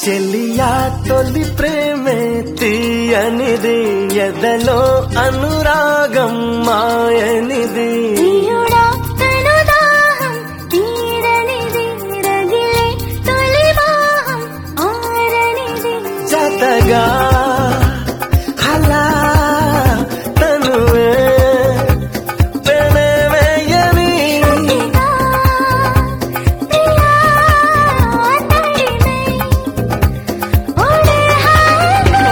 చెలియా తొలి ప్రేమే తీయనిది ఎదలో అనురాగం మాయనిది ప్రియుడా తను దాహం తీరనిది రగిలే తొలి వాహం ఆరనిది జతగా అలా తనువే పెనవేయని ఇదా ప్రియా తడిమే ఓడే హాయ్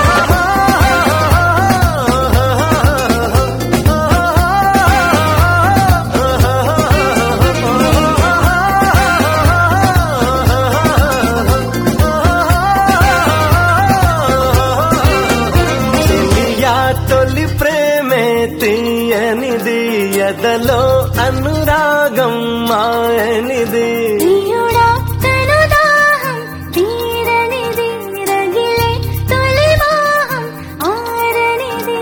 చెలియా తొలి ప్రేమే తీయనిది ఎదలో అనురాగం మాయనిది ప్రియుడా తను దాహం తీరనిది రగిలే తొలి వాహం ఆరనిది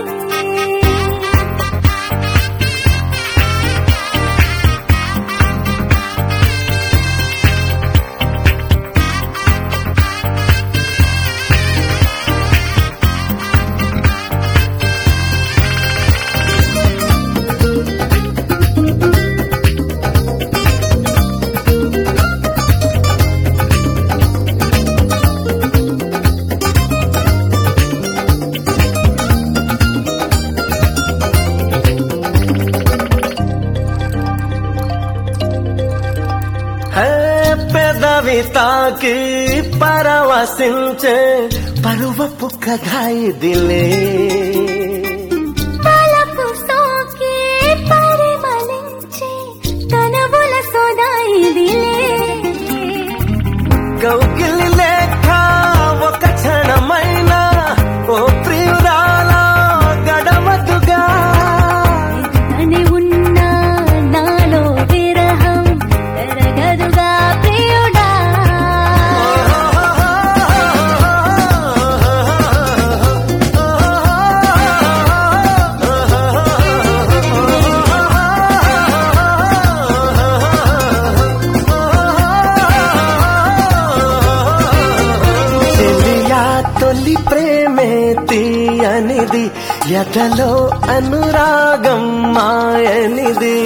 హే పెదవి తాకి పరవశించే పరువపు కథాయి దిలే తలపు సోకి పరిమళించే కనవుల సోదాయిదిలే కౌకిలి లేఖ ఒక క్షణమైన ఓ ప్రియురాల గడవదుగా తనే ఉన్నా నాలో విరహం తరగదుగా ప్రియుడా చెలియా తొలి ప్రేమే తీయనిది ఎదలో అనురాగం మాయనిది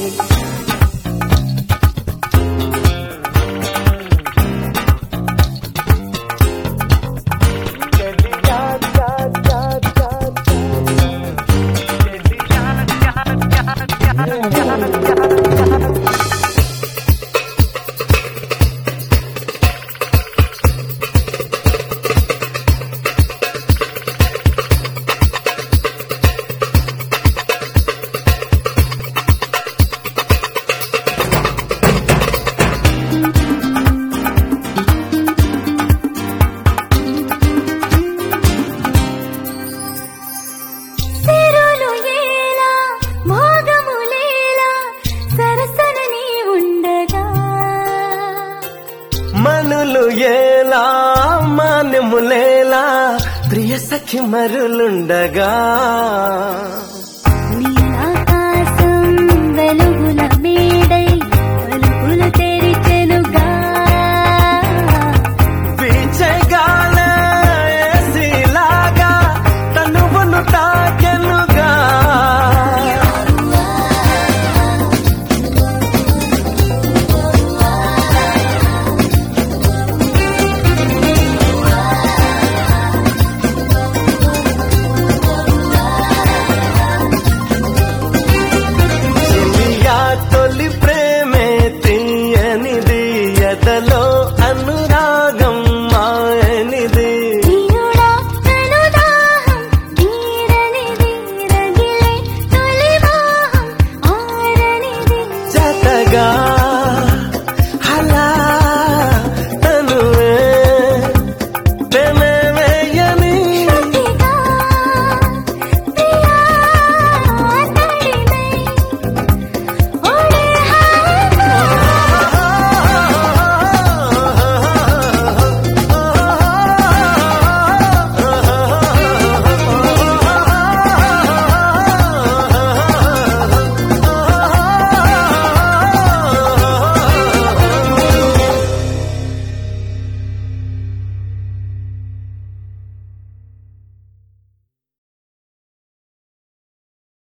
సిరులు ఏలా మోగములేలా సరసన నీ ఉండగా మనులు ఏలా మాన్యములేలా ప్రియ సఖి మరులుండగా